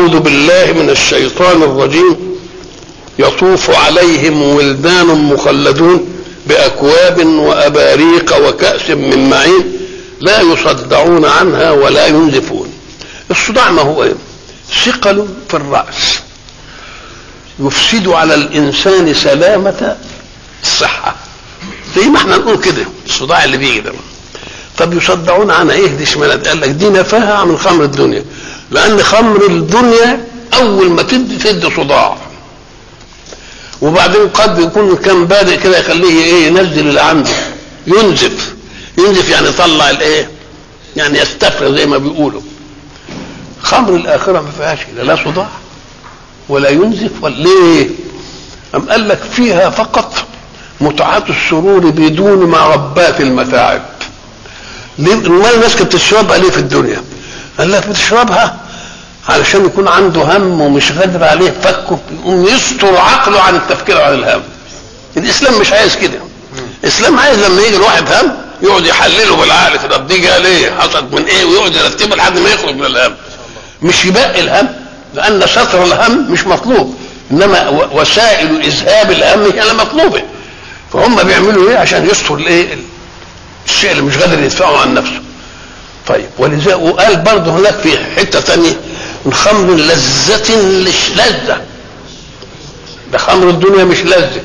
أعوذ بالله من الشيطان الرجيم يطوف عليهم ولدان مخلدون بأكواب وأباريق وكأس من معين لا يصدعون عنها ولا ينزفون الصداع ما هو إيه؟ ثقل في الرأس يفسد على الإنسان سلامة الصحة زي ما احنا نقول كده الصداع اللي بيجي ده طب يصدعون عنها ايه دي اشمعنى قال لك دي نفاهة من خمر الدنيا لأن خمر الدنيا أول ما تدي تدي صداع وبعدين قد يكون كان بادئ كده يخليه ايه ينزل اللي عنده ينزف ينزف يعني يطلع الايه يعني يستفرغ زي ما بيقولوا خمر الاخره ما فيهاش كده لا صداع ولا ينزف ولا ليه أم قال لك فيها فقط متعة السرور بدون مربات المتاعب ليه المال الناس كانت بتشربها ليه في الدنيا قال لك بتشربها علشان يكون عنده هم ومش قادر عليه فكه يقوم يستر عقله عن التفكير عن الهم الاسلام مش عايز كده الاسلام عايز لما يجي الواحد هم يقعد يحلله بالعقل كده دي جايه ليه حصلت من ايه ويقعد يرتبها لحد ما يخرج من الهم مش يبقي الهم لان ستر الهم مش مطلوب انما وسائل اذهاب الهم هي المطلوبه فهم بيعملوا ايه عشان يستر الايه الشيء اللي مش قادر يدفعه عن نفسه طيب ولذا وقال برضه هناك في حته ثانيه الخمر لذة مش لذة ده خمر الدنيا مش لذة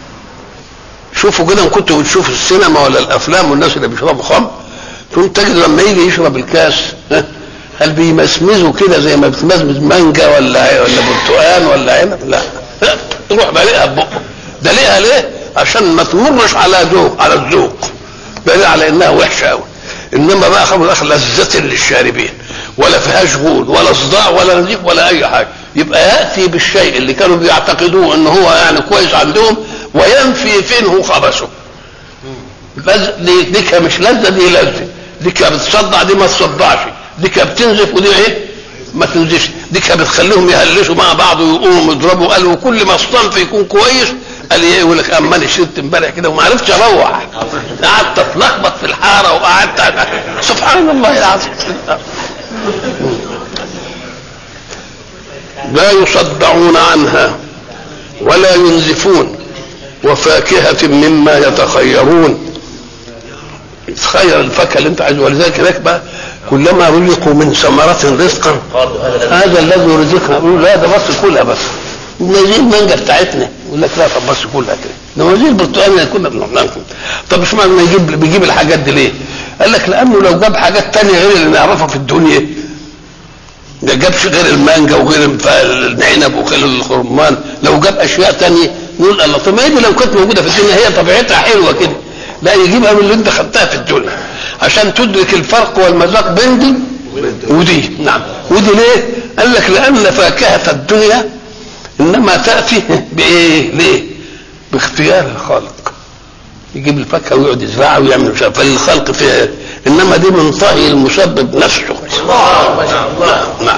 شوفوا كده ان كنتوا بتشوفوا السينما ولا الافلام والناس اللي بيشربوا خمر تقوم تجد لما يجي يشرب الكاس هل بيمسمزوا كده زي ما بتمزمز مانجا ولا ولا برتقال ولا عنب لا يروح بلقها ببقه ده لقها ليه عشان ما تمرش على ذوق على الذوق دليل على انها وحشه قوي انما بقى خمر الاخر لذة للشاربين ولا فيهاش غول ولا صداع ولا نزيف ولا اي حاجه يبقى ياتي بالشيء اللي كانوا بيعتقدوه ان هو يعني كويس عندهم وينفي فينه خبثه دي كده مش لذه دي لذه دي كده بتصدع دي ما تصدعش دي كده بتنزف ودي ايه ما تنزفش دي كده بتخليهم يهلسوا مع بعض ويقوموا يضربوا قال وكل ما الصنف يكون كويس قال ايه يقول لك اما انا شربت امبارح كده وما عرفتش اروح قعدت اتلخبط في الحاره وقعدت سبحان الله العظيم لا يصدعون عنها ولا ينزفون وفاكهة مما يتخيرون تخير الفاكهة اللي انت عايزه ولذلك هناك بقى كلما رزقوا من ثمرة رزقا هذا الذي رزقنا يقول لا ده بس كلها بس نجيب المانجا بتاعتنا يقول لك لا طب بس كلها كده ده نجيب البرتقال اللي كنا بنعملها طب مش معنى يجيب بيجيب الحاجات دي ليه؟ قال لك لانه لو جاب حاجات تانية غير اللي نعرفها في الدنيا ده جابش غير المانجا وغير العنب وغير الخرمان لو جاب اشياء تانية نقول الله طب ما هي دي لو كانت موجوده في الدنيا هي طبيعتها حلوه كده لا يجيبها من اللي انت خدتها في الدنيا عشان تدرك الفرق والمذاق بين دي ودي نعم ودي ليه؟ قال لك لان فاكهه الدنيا انما تاتي بايه؟ ليه؟ باختيار الخالق يجيب الفاكهه ويقعد يزرعها ويعمل مش عارف فالخلق فيها انما دي من طهي المسبب نفسه الله نعم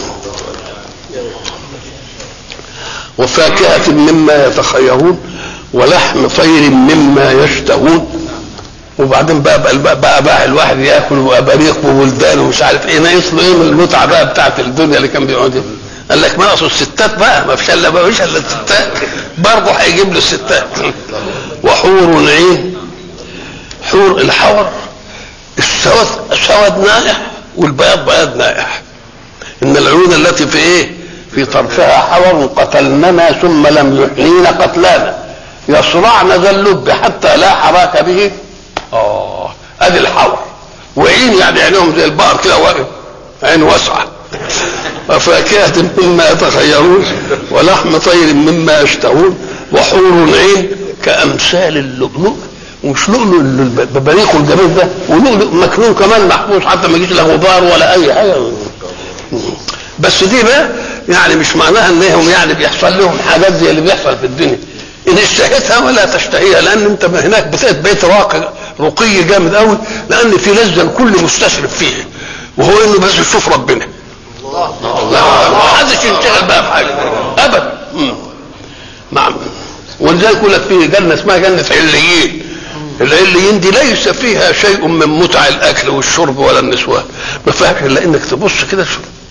وفاكهة مما يتخيرون ولحم طير مما يشتهون وبعدين بقى بقى, بقى, بقى, بقى الواحد ياكل واباريق وولدان ومش عارف ايه ناقص له ايه من المتعه بقى بتاعت الدنيا اللي كان بيقعد قال لك ما ناقصه الستات بقى ما فيش الا ما فيش الا الستات برضه هيجيب له الستات وحور عين حور الحور السود سود نائح والبياض بياض نائح ان العيون التي في ايه في طرفها حور قتلننا ثم لم يحيينا قتلانا يصرعن ذا اللب حتى لا حراك به اه ادي الحور وعين يعني عينهم زي البقر كده واقف عين واسعه وفاكهة مما يتخيرون ولحم طير مما يشتهون وحور عين كأمثال اللؤلؤ ومش لؤلؤ الببريق الجميل ده ولؤلؤ مكنون كمان محفوظ حتى ما يجيش له غبار ولا اي حاجه بس دي بقى يعني مش معناها انهم يعني بيحصل لهم حاجات زي اللي بيحصل في الدنيا ان اشتهيتها ولا تشتهيها لان انت هناك بقيت بيت راقي رقي جامد قوي لان في لذه الكل مستشرف فيه وهو انه بس يشوف ربنا لا ما حدش ينشغل بقى بحاجه ابدا نعم ولذلك يقول لك في جنه اسمها جنه عليين العليين دي ليس فيها شيء من متع الاكل والشرب ولا النسوان ما فيهاش الا انك تبص كده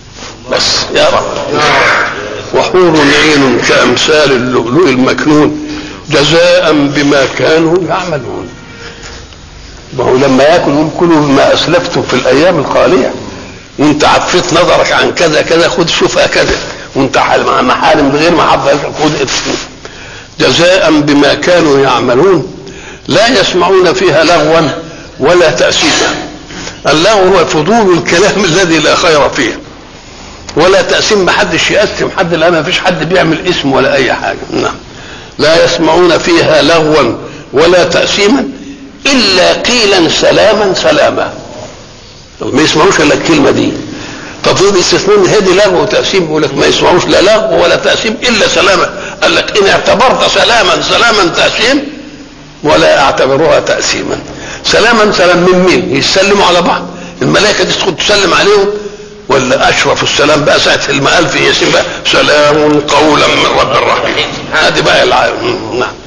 بس يا رب وحور عين كأمثال اللؤلؤ المكنون جزاء بما كانوا يعملون ما هو لما ياكل يقول كلوا بما اسلفتم في الايام الخاليه وانت عفيت نظرك عن كذا كذا خد شوفها كذا وانت مع محارم بغير محبه خد جزاء بما كانوا يعملون لا يسمعون فيها لغوا ولا تأسيما اللغو هو فضول الكلام الذي لا خير فيه ولا تأسيم ما حدش يأسم حد الآن ما فيش حد بيعمل اسم ولا أي حاجة نعم لا يسمعون فيها لغوا ولا تأسيما إلا قيلا سلاما سلاما ما يسمعوش إلا الكلمة دي تفضيل استثناء هذه لغو وتأسيم يقول لك ما يسمعوش لا لغو ولا تأسيم إلا سلاما قال لك إن اعتبرت سلاما سلاما تأسيم ولا اعتبروها تأسيما سلاما سلام من مين يسلموا على بعض الملائكة دي تدخل تسلم عليهم ولا اشرف السلام بقى ساعه المقال في ياسين بقى سلام قولا من رب الرحيم هذه بقى العالم نعم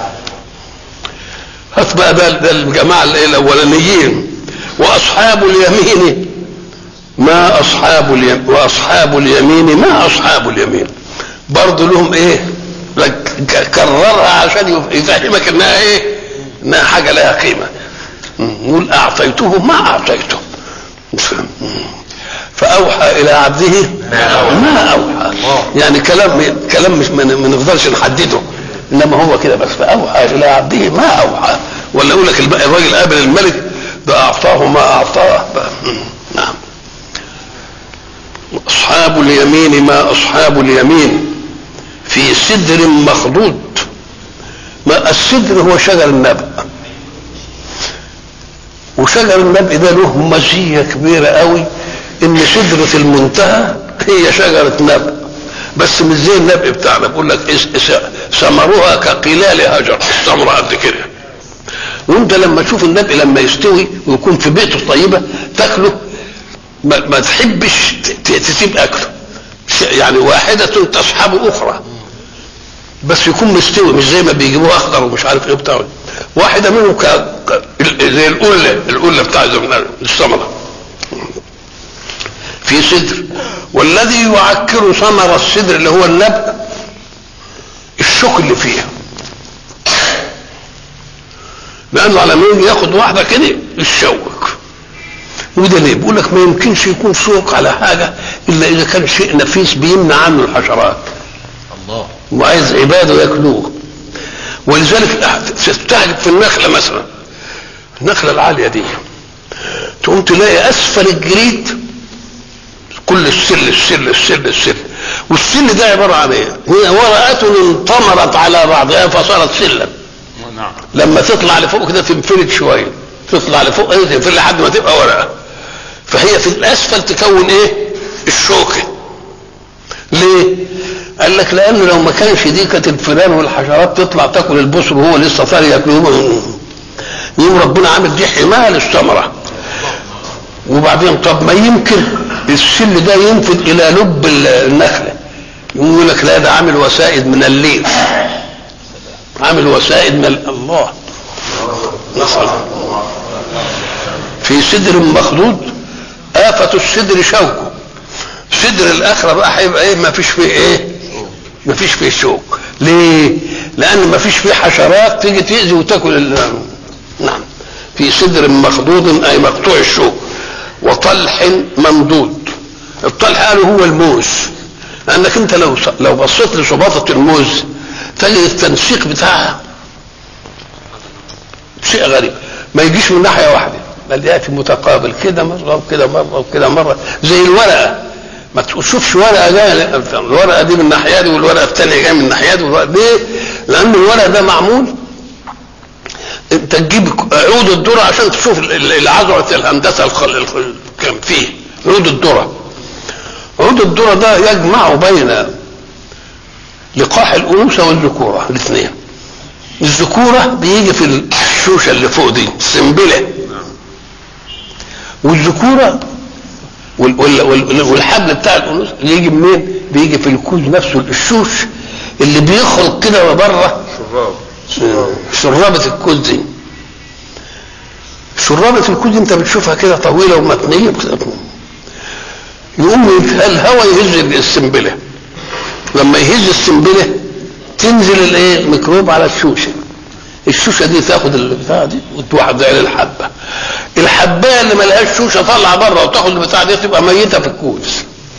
هات بقى ده الجماعه الاولانيين واصحاب اليمين ما اصحاب اليمين واصحاب اليمين ما اصحاب اليمين برضه لهم ايه كررها عشان يفهمك انها ايه انها حاجه لها قيمه نقول اعطيته ما اعطيته فاوحى الى عبده ما اوحى يعني كلام كلام مش ما نقدرش نحدده انما هو كده بس فاوحى الى عبده ما اوحى ولا يقول لك الراجل قابل الملك ده اعطاه ما اعطاه نعم اصحاب اليمين ما اصحاب اليمين في سدر مخضود ما السدر هو شجر النبأ وشجر النبأ ده له مزية كبيرة قوي ان سدرة المنتهى هي شجرة نبأ بس مش زي النبأ بتاعنا بقول لك ثمرها كقلال هجر الثمرة قد كده وانت لما تشوف النبأ لما يستوي ويكون في بيئته طيبة تاكله ما, ما تحبش تسيب اكله يعني واحدة تصحب اخرى بس يكون مستوي مش زي ما بيجيبوه اخضر ومش عارف ايه بتاع واحدة منهم ك... زي القلة القلة بتاع الثمرة في سدر والذي يعكر ثمر السدر اللي هو النبأ الشوك اللي فيها لانه على ما يجي ياخد واحده كده يشوك وده ليه؟ بيقول لك ما يمكنش يكون شوك على حاجه الا اذا كان شيء نفيس بيمنع عنه الحشرات الله وعايز عباده ياكلوه ولذلك تستعجب في النخله مثلا النخله العاليه دي تقوم تلاقي اسفل الجريد كل السل السل السل السل والسل ده عباره عن ايه؟ هي ورقات انطمرت على بعضها فصارت سلا نعم لما تطلع لفوق كده تنفرد شويه تطلع لفوق ايه تنفرد لحد ما تبقى ورقه فهي في الاسفل تكون ايه؟ الشوكه ليه؟ قال لك لان لو ما كانش دي كانت الفئران والحشرات تطلع تاكل البصر وهو لسه طري ياكلوه يوم ربنا عامل دي حمايه للثمره وبعدين طب ما يمكن السل ده ينفذ الى لب النخله يقول لك لا ده عامل وسائد من الليل عامل وسائد من الله نصر في سدر مخضود آفة السدر شوكه سدر الآخرة بقى هيبقى إيه ما فيش فيه إيه ما فيش فيه شوك ليه لأن ما فيش فيه حشرات تيجي تأذي وتاكل ال... نعم في سدر مخضود أي مقطوع الشوك وطلح ممدود الطلح قالوا هو الموز لانك انت لو لو بصيت لشباطه الموز تجد التنسيق بتاعها شيء غريب ما يجيش من ناحيه واحده بل ياتي متقابل كده مره وكده مره وكده مره زي الورقه ما تشوفش ورقه جايه الورقه دي من الناحيه دي والورقه الثانيه جايه من الناحيه دي ليه؟ لان الورق ده معمول انت تجيب عود الذره عشان تشوف العذره الهندسه الخل كان فيه عود الذره عود الذره ده يجمع بين لقاح الانوثه والذكوره الاثنين الذكوره بيجي في الشوشه اللي فوق دي السنبله والذكوره والحبل بتاع الانوثه يجي منين؟ بيجي في الكوز نفسه الشوش اللي بيخرج كده بره شراب شرابة الكوز دي شرابة الكوز دي انت بتشوفها كده طويلة ومتنية يقوم الهواء يهز السنبله لما يهز السنبله تنزل الايه الميكروب على الشوشه الشوشه دي تاخد البتاع دي وتوحد زي الحبه الحبايه اللي ملهاش شوشه طالعه بره وتاخد البتاع دي تبقى ميته في الكوز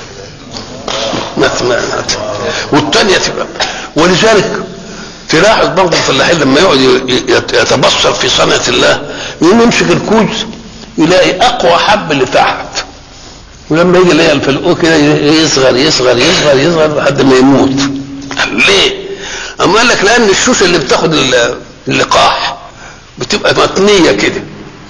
مثمانات والثانيه تبقى ولذلك تلاحظ برضه الفلاحين لما يقعد يتبصر في صنعه الله يقوم يمسك الكوز يلاقي اقوى حب اللي تحت ولما يجي يلاقي الفلقوه كده يصغر يصغر يصغر يصغر لحد ما يموت ليه؟ اما قال لك لان الشوشه اللي بتاخد اللقاح بتبقى متنيه كده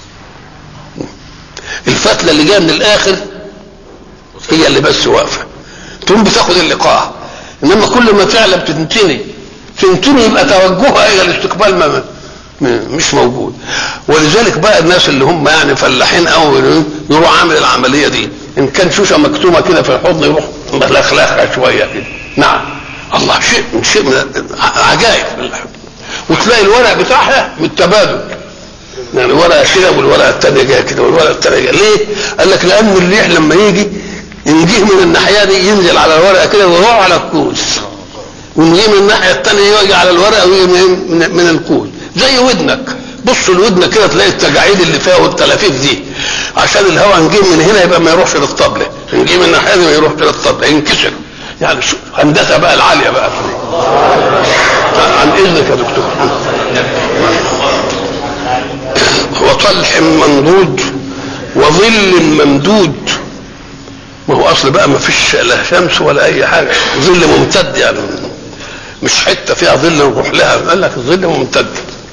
الفتله اللي جايه من الاخر هي اللي بس واقفه تقوم بتاخد اللقاح انما كل ما تعلى بتنتني تنتني يبقى توجهها الى الاستقبال ما مش موجود ولذلك بقى الناس اللي هم يعني فلاحين قوي يروح عامل العمليه دي ان كان شوشه مكتومه كده في الحضن يروح ملخلخها شويه كده نعم الله شيء من شيء من عجائب وتلاقي الورق بتاعها متبادل يعني ورقه كده والورقه الثانيه جايه كده والورقه الثانيه جايه ليه؟ قال لك لان الريح لما يجي يجيه من الناحيه دي ينزل على الورقه كده ويروح على الكوز ونجي من الناحيه الثانيه يجي على الورقه ويجي من, من الكوز زي ودنك بص الودن كده تلاقي التجاعيد اللي فيها والتلافيف دي عشان الهواء نجيب من هنا يبقى ما يروحش للطبله نجيب من الناحيه دي ما يروحش للطبله ينكسر يعني هندسه بقى العاليه بقى عن اذنك يا دكتور وطلح ممدود وظل ممدود ما هو اصل بقى ما فيش لا شمس ولا اي حاجه ظل ممتد يعني مش حته فيها ظل نروح لها قال لك الظل ممتد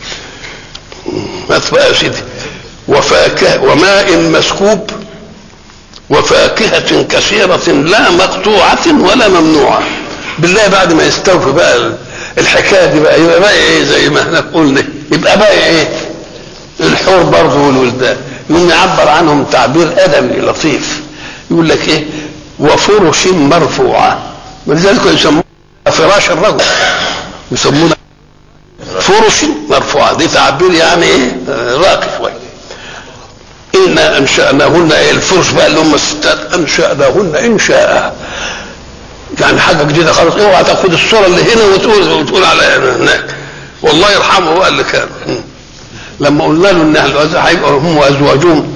مات بقى يا سيدي وفاكهه وماء مسكوب وفاكهة كثيرة لا مقطوعة ولا ممنوعة بالله بعد ما يستوفي بقى الحكاية دي بقى يبقى بقى ايه زي ما احنا قلنا يبقى بقى ايه الحور برضه والولدان يقوم يعبر عنهم تعبير ادبي لطيف يقول لك ايه وفرش مرفوعة ولذلك يسمون فراش الرجل يسمون فرش مرفوعة دي تعبير يعني ايه راقي شوية إنا أنشأناهن إيه الفرش بقى اللي هم الستات أنشأناهن إنشاء يعني حاجة جديدة خالص اوعى تاخد الصورة اللي هنا وتقول وتقول على هناك والله يرحمه هو اللي كان لما قلنا له ان هيبقى هم وازواجهم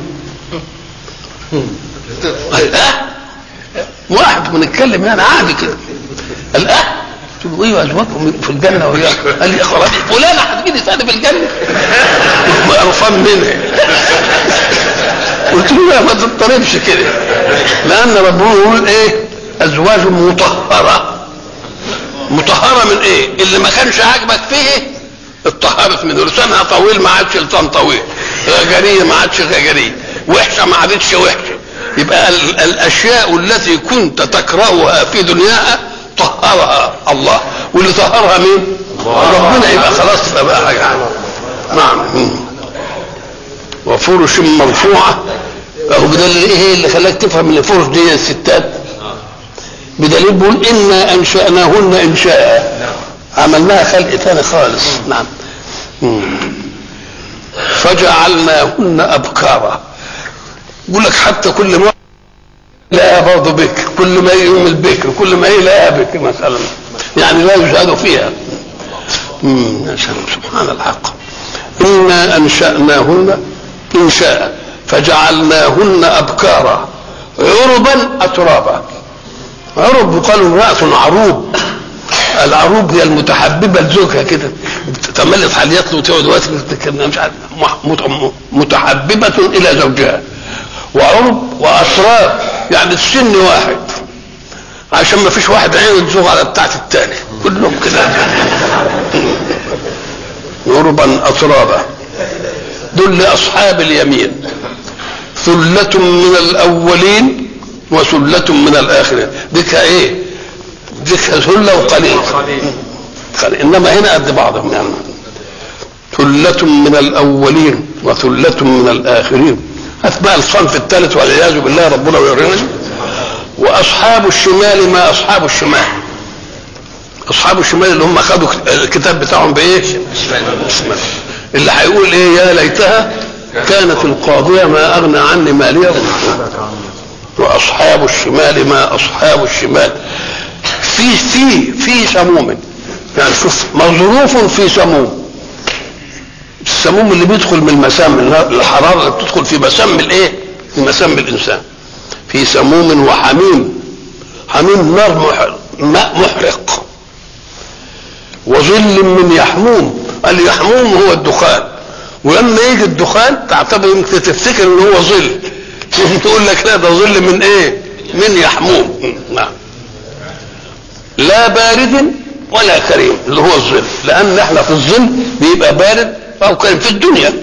قال اه واحد بنتكلم يعني عادي كده قال اه قلت له ايه وازواجهم في الجنه وهي قال لي يا خلاص فلانه هتجيلي ثاني في الجنه قرفان منها قلت له لا ما تضطربش كده لان ربنا يقول ايه ازواج مطهره مطهره من ايه اللي ما كانش عاجبك فيه اتطهرت منه لسانها طويل ما عادش لسان طويل غجريه ما عادش غجريه وحشه ما عادتش وحشه يبقى ال- الاشياء التي كنت تكرهها في دنياها طهرها الله واللي طهرها مين ربنا يبقى خلاص تبقى بقى حاجه حاجة. نعم مم. وفرش مرفوعه اهو بدليل ايه اللي خلاك تفهم ان الفرش دي الستات بدليل بيقول انا انشاناهن انشاء عملناها خلق ثاني خالص نعم مم. فجعلناهن ابكارا يقول لك حتى كل ما لا برضه بكر كل ما يوم البكر كل ما يلاقيها بكر مثلا يعني لا يجهد فيها مم، يا سلام سبحان الحق إنا أنشأناهن إنشاء فجعلناهن أبكارا عربا أترابا عرب يقال امرأة عروب العروب هي المتحببة لزوجها كده تملت حاليات له وتقعد وقت مش عارف مت- متحببة إلى زوجها وعرب وأسرار يعني السن واحد عشان ما فيش واحد عينه تزوغ على بتاعت التاني كلهم كده عربا أترابا دول لأصحاب اليمين ثلة من الأولين وثلة من الآخرين ديك إيه ديك ثلة وقليل قليل. إنما هنا قد بعضهم يعني ثلة من الأولين وثلة من الآخرين أتباع الصنف الثالث والعياذ بالله ربنا ويرينا وأصحاب الشمال ما أصحاب الشمال أصحاب الشمال اللي هم خدوا الكتاب بتاعهم بإيه؟ بالشمال اللي هيقول إيه يا ليتها كانت القاضية ما أغنى عني مالية واصحاب الشمال ما اصحاب الشمال في في في سموم يعني شوف مظروف في سموم السموم اللي بيدخل من المسام الحراره اللي بتدخل في مسام الايه في مسام الانسان في سموم وحميم حميم نار محرق ماء محرق وظل من يحموم اليحموم هو الدخان ولما يجي الدخان تعتبر يمكن تفتكر ان هو ظل تقوم تقول لك لا ده ظل من ايه من يحموم نعم لا بارد ولا كريم اللي هو الظل لان احنا في الظل بيبقى بارد او كريم في الدنيا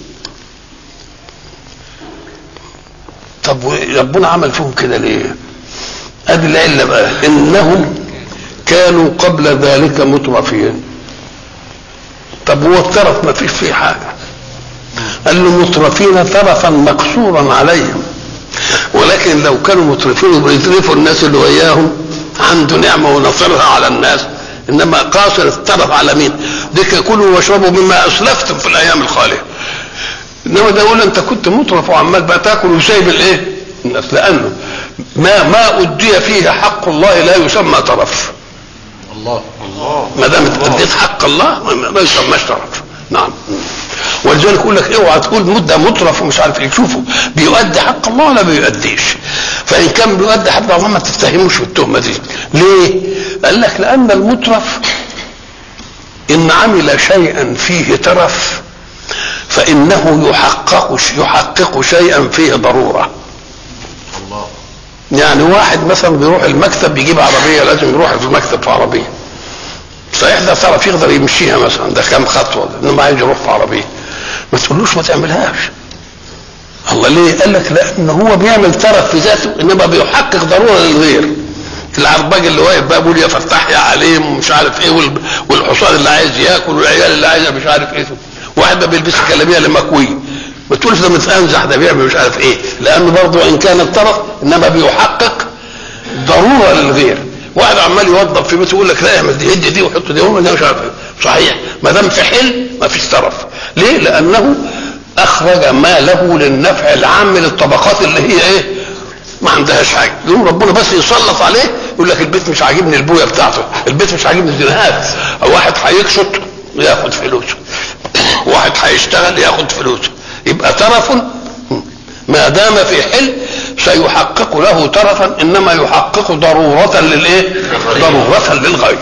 طب ربنا عمل فيهم كده ليه ادي العله بقى انهم كانوا قبل ذلك مترفين طب هو الترف ما فيش فيه حاجه قال له مترفين ترفا مقصورا عليهم ولكن لو كانوا مترفين ويترفوا الناس اللي وياهم عنده نعمه ونصرها على الناس انما قاصر الترف على مين؟ ديك كلوا واشربوا مما اسلفتم في الايام الخاليه انما ده يقول انت كنت مترف وعمال بقى تاكل وسايب الايه؟ الناس لانه ما ما ادي فيه حق الله لا يسمى ترف الله الله ما دام اديت حق الله ما- ما يسماش ترف نعم ولذلك يقول لك اوعى تقول مده مترف ومش عارف ايه شوفوا بيؤدي حق الله ولا بيؤديش فان كان بيؤدي حق الله ما تتهموش في التهمه دي ليه؟ قال لك لان المترف ان عمل شيئا فيه ترف فانه يحقق يحقق شيئا فيه ضروره الله يعني واحد مثلا بيروح المكتب بيجيب عربيه لازم يروح في المكتب في عربيه صحيح ده طرف يقدر يمشيها مثلا ده كام خطوه ده انما عايز يروح في عربيه ما تقولوش ما تعملهاش الله ليه؟ قال لك لان هو بيعمل ترف في ذاته انما بيحقق ضروره للغير العرباج اللي واقف بقى بيقول يا فتاح يا عليم ومش عارف ايه وال- والحصان اللي عايز ياكل والعيال اللي عايزه مش عارف ايه واحد ما بيلبس الجلابيه اللي مكويه ما تقولش ده متأنزح ده بيعمل مش عارف ايه لانه برضه ان كان الطرف انما بيحقق ضروره للغير واحد عمال يوظف في بيته يقول لك لا اعمل دي ادي دي وحط دي هو ده مش عارف ايه صحيح ما دام في حل ما فيش طرف ليه؟ لانه اخرج ما له للنفع العام للطبقات اللي هي ايه؟ ما عندهاش حاجه يقوم ربنا بس يسلط عليه يقول لك البيت مش عاجبني البويه بتاعته البيت مش عاجبني الزنهات او واحد هيكشط ياخد فلوسه واحد هيشتغل ياخد فلوسه يبقى ترف ما دام في حل سيحقق له ترفا انما يحقق ضروره للايه ضروره للغير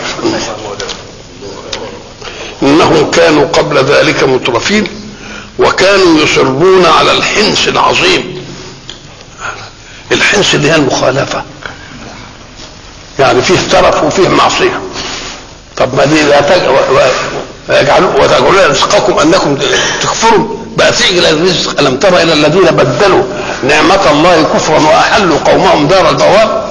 انهم كانوا قبل ذلك مترفين وكانوا يصرون على الحنس العظيم الحنس اللي هي المخالفه يعني فيه ترف وفيه معصيه طب ما دي لا تج... و- و- ويجعلوا وتجعلون رزقكم انكم تكفروا بقى تعجل الرزق الم تر الى الذين بدلوا نعمه الله كفرا واحلوا قومهم دار البوار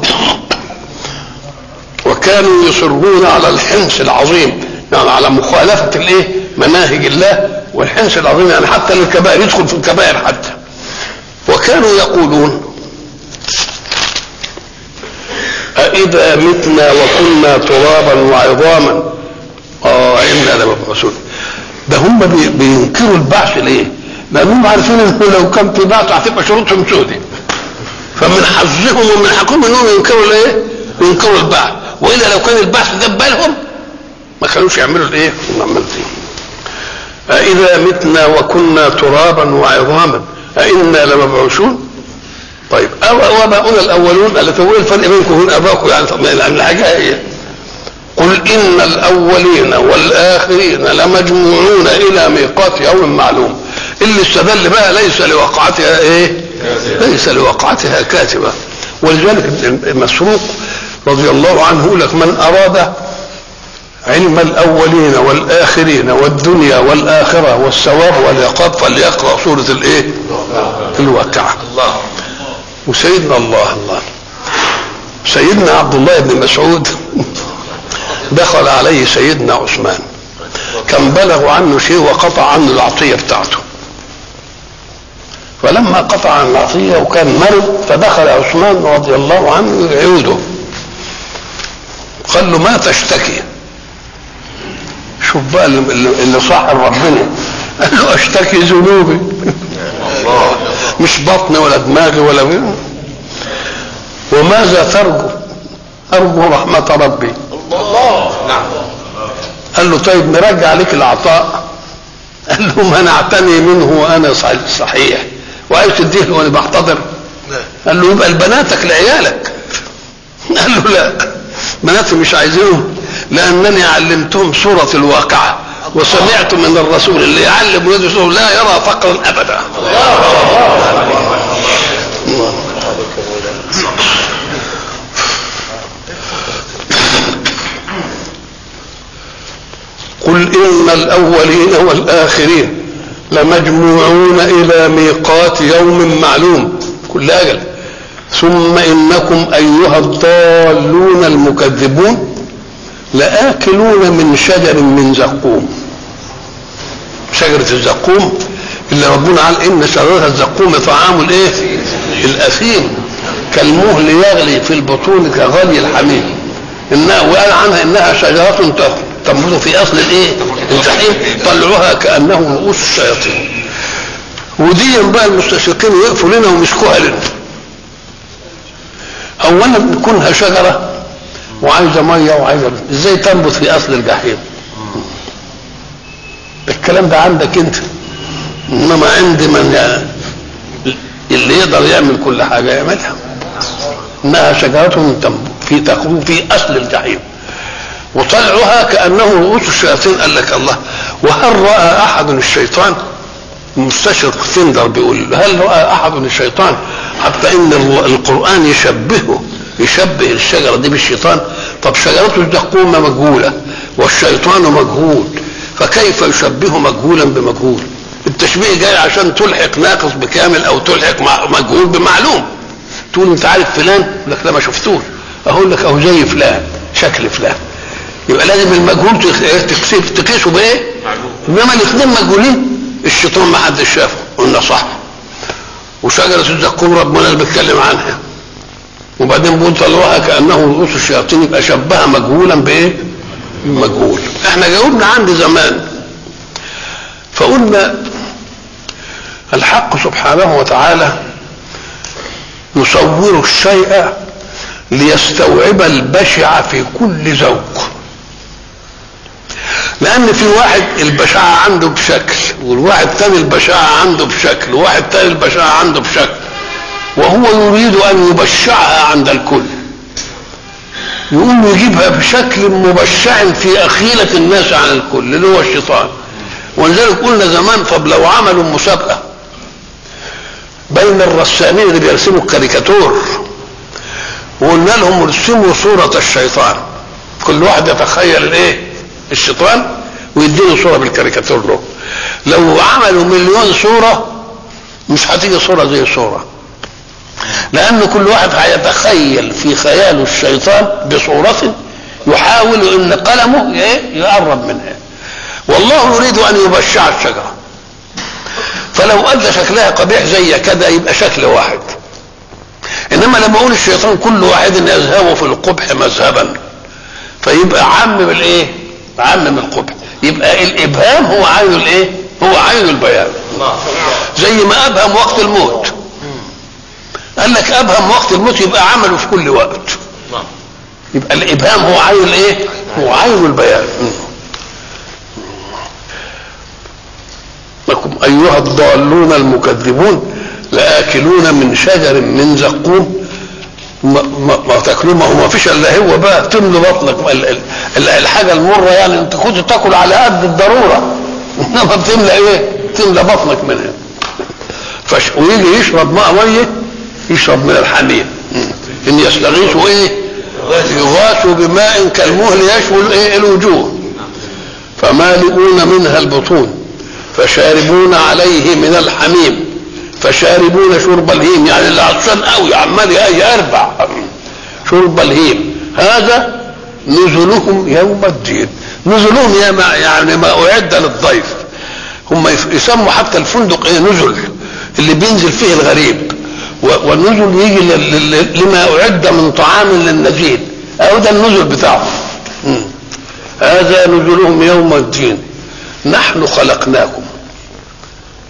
وكانوا يصرون على الحنس العظيم يعني على مخالفه الايه مناهج الله والحنس العظيم يعني حتى للكبائر يدخل في الكبائر حتى وكانوا يقولون أإذا متنا وكنا ترابا وعظاما اه إنا لمبعوثون ده هم بي- بينكروا البعث ليه؟ لأنهم عارفين إن لو كان في بعث هتبقى شروطهم سودة فمن حظهم ومن حقهم إنهم ينكروا الإيه؟ ينكروا البعث وإلا لو كان البعث جاب بالهم ما كانوش يعملوا الإيه؟ العمل دي أإذا متنا وكنا ترابا وعظاما أإنا لمبعوثون طيب أو واباؤنا الاولون قال طب ايه الفرق بينكم وبين ابائكم يعني طب ما الحاجه هي قل ان الاولين والاخرين لمجموعون الى ميقات يوم معلوم اللي استدل بقى ليس لوقعتها ايه ليس لوقعتها كاتبه ولذلك مسروق رضي الله عنه يقول لك من اراد علم الاولين والاخرين والدنيا والاخره والثواب والعقاب فليقرا سوره الايه الواقعه الله وسيدنا الله الله سيدنا عبد الله بن مسعود دخل عليه سيدنا عثمان كان بلغ عنه شيء وقطع عنه العطية بتاعته فلما قطع عن العطية وكان مرض فدخل عثمان رضي الله عنه يعوده قال له ما تشتكي شوف بقى اللي, اللي صح ربنا قال له اشتكي ذنوبي الله مش بطني ولا دماغي ولا وماذا ترجو ارجو رحمه ربي الله نعم قال له طيب نرجع لك العطاء قال له منعتني منه وانا صح- صحيح وعايز تديه وانا بحتضر قال له يبقى لبناتك لعيالك قال له لا بناتي مش عايزينهم لانني علمتهم سوره الواقعه وسمعت من الرسول اللي يعلم ولاده سوره لا يرى فقرا ابدا قل ان الاولين والاخرين لمجموعون الى ميقات يوم معلوم كل اجل ثم انكم ايها الضالون المكذبون لاكلون من شجر من زقوم شجره الزقوم اللي ربنا قال ان شجره الزقوم طعام الايه الاثيم كالمهل يغلي في البطون كغلي الحميم انها وقال عنها انها شجره تنبت في اصل الايه الجحيم طلعوها كانه رؤوس الشياطين ودي بقى المستشرقين يقفوا لنا ومسكوها لنا اولا كونها شجره وعايزه ميه وعايزه ازاي تنبت في اصل الجحيم الكلام ده عندك انت انما عند من اللي يقدر يعمل كل حاجه يعملها انها شجره تنبت في تخرج في اصل الجحيم وطلعها كانه رؤوس الشياطين قال لك الله وهل راى احد الشيطان المستشرق فيندر بيقول هل راى احد الشيطان حتى ان القران يشبهه يشبه الشجره دي بالشيطان طب شجره الزقوم مجهوله والشيطان مجهول فكيف يشبه مجهولا بمجهول التشبيه جاي عشان تلحق ناقص بكامل او تلحق مجهول بمعلوم تقول انت عارف فلان يقول لك لا ما شفتوش اقول لك اهو زي فلان شكل فلان يبقى لازم المجهول تقيسه تقيسه بايه؟ انما الاثنين مجهولين الشيطان ما حدش شافه قلنا صح وشجرة الزقوم ربنا اللي بيتكلم عنها وبعدين بيقول طلعوها كأنه رؤوس الشياطين يبقى شبهها مجهولا بإيه؟ مجهول احنا جاوبنا عند زمان فقلنا الحق سبحانه وتعالى يصور الشيء ليستوعب البشع في كل ذوق لان في واحد البشاعة عنده بشكل والواحد تاني البشاعة عنده بشكل وواحد تاني البشاعة عنده بشكل وهو يريد ان يبشعها عند الكل يقوم يجيبها بشكل مبشع في اخيلة الناس عن الكل اللي هو الشيطان ولذلك قلنا زمان طب لو عملوا مسابقة بين الرسامين اللي بيرسموا الكاريكاتور وقلنا لهم ارسموا صورة الشيطان كل واحد يتخيل الايه الشيطان ويديله صورة بالكاريكاتور له لو عملوا مليون صورة مش هتيجي صورة زي صورة لأن كل واحد هيتخيل في خياله الشيطان بصورة يحاول أن قلمه يقرب منها والله يريد أن يبشع الشجرة فلو أدى شكلها قبيح زي كده يبقى شكل واحد إنما لما أقول الشيطان كل واحد يذهب في القبح مذهبا فيبقى عم بالايه عم القبح يبقى الابهام هو عين الايه هو عين البيان زي ما ابهم وقت الموت قال لك ابهم وقت الموت يبقى عمله في كل وقت يبقى الابهام هو عين الايه هو عين البيان لكم ايها الضالون المكذبون لاكلون من شجر من زقوم ما, ما, ما تاكلوه ما هو ما فيش الا هو بقى تملى بطنك الحاجه المره يعني انت كنت تاكل على قد الضروره انما بتملى ايه؟ تملى بطنك منها فش ويجي يشرب ماء ميه يشرب من الحميم ان يستغيثوا ايه؟ يغاثوا بماء كالمهل يشوي الايه؟ الوجوه فمالئون منها البطون فشاربون عليه من الحميم فشاربون شرب الهيم يعني اللي عطشان قوي عمال يربع شرب الهيم هذا نزلهم يوم الدين نزلهم يا ما يعني ما اعد للضيف هم يسموا حتى الفندق ايه نزل اللي بينزل فيه الغريب والنزل يجي لما اعد من طعام للنزيل او ده النزل بتاعهم هذا نزلهم يوم الدين نحن خلقناكم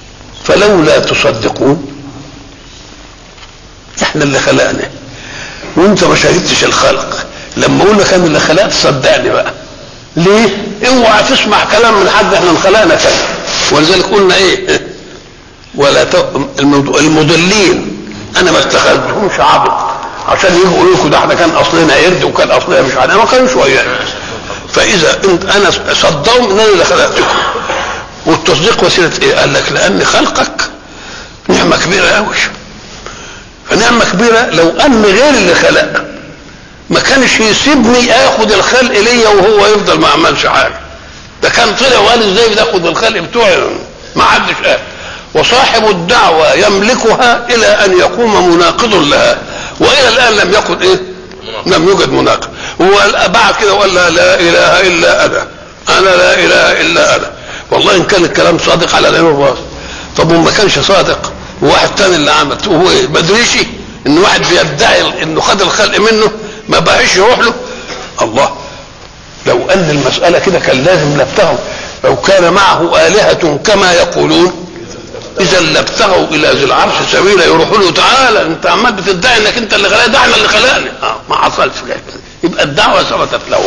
فلولا تصدقون احنا اللي خلقنا وانت ما شهدتش الخلق لما اقول لك انا اللي خلقت صدقني بقى ليه؟ اوعى تسمع كلام من حد احنا خلقنا كده ولذلك قلنا ايه؟ ولا ت... المض- المضلين انا ما اتخذتهمش عبد عشان يجوا يقولوا لكم ده احنا كان اصلنا قرد وكان اصلنا مش عارف ما كانوش ويانا فاذا انت انا صدقهم ان انا اللي خلقتكم والتصديق وسيله ايه؟ قال لك لان خلقك نعمه كبيره قوي فنعمه كبيره لو ان غير اللي خلق ما كانش يسيبني اخد الخلق ليا وهو يفضل ما عملش حاجه ده كان طلع وقال ازاي بتاخد الخلق بتوعي ما حدش قال وصاحب الدعوة يملكها إلى أن يقوم مناقض لها وإلى الآن لم يكن إيه؟ لم يوجد مناقض هو بعد كده وقال لا, لا إله إلا أنا أنا لا إله إلا أنا والله إن كان الكلام صادق على العين والراس طب وما كانش صادق وواحد تاني اللي عمل هو إيه؟ بدريشي إن واحد بيدعي إنه خد الخلق منه ما بقاش يروح له الله لو أن المسألة كده كان لازم لابتغوا لو كان معه آلهة كما يقولون اذا لابتغوا الى ذي العرش سبيلا يروحوا له تعالى انت عمال بتدعي انك انت اللي خلقني ده احنا اللي خلقني اه ما حصلش كده يبقى الدعوه ثبتت له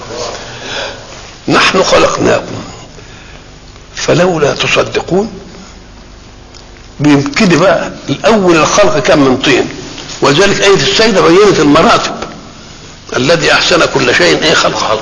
نحن خلقناكم فلولا تصدقون بيبتدي بقى الاول الخلق كان من طين ولذلك ايه السيده بينت المراتب الذي احسن كل شيء ايه خلقه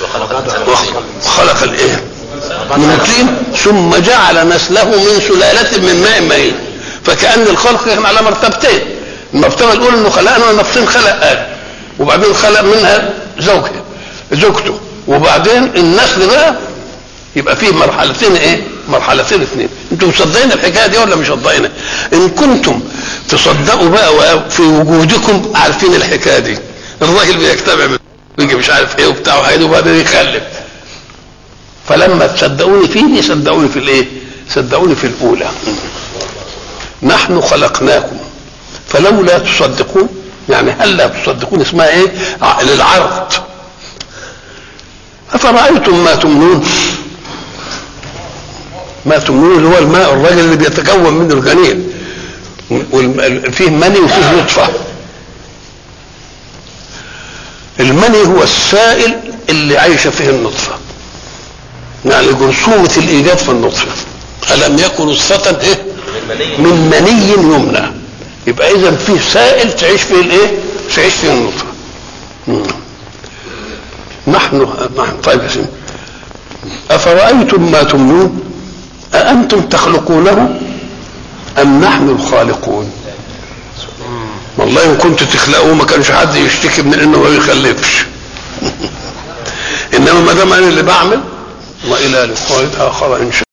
وخلق الايه من طين ثم جعل نسله من سلالة من ماء مهين فكأن الخلق كان على مرتبتين المرتبة الأولى إنه خلقنا والنفسين خلق آدم وبعدين خلق منها زوجها زوجته وبعدين النسل بقى يبقى فيه مرحلتين ايه؟ مرحلتين اثنين انتم مصدقين الحكايه دي ولا مش مصدقينها؟ ان كنتم تصدقوا بقى في وجودكم عارفين الحكايه دي الراجل بيجتمع ويجي مش عارف ايه وبتاع وحيد وبعدين يخلف فلما تصدقوني فيه دي صدقوني في الايه صدقوني في الاولى نحن خلقناكم فلولا تصدقون يعني هل لا تصدقون اسمها ايه للعرض افرايتم ما تمنون ما تمنون اللي هو الماء الراجل اللي بيتكون منه الجنين فيه مني وفيه نطفه المني هو السائل اللي عايشه فيه النطفه يعني جرثومة الإيجاد في النطفة ألم يكن نطفة إيه؟ من مني يمنى يبقى إذا فيه سائل تعيش فيه الإيه؟ تعيش فيه النطفة مم. نحن نحن طيب يا سيدي أفرأيتم ما تمنون أأنتم تخلقونه أم نحن الخالقون والله إن كنت تخلقوه ما كانش حد يشتكي من إنه ما بيخلفش إنما ما دام أنا اللي بعمل والى لقاء اخر ان شاء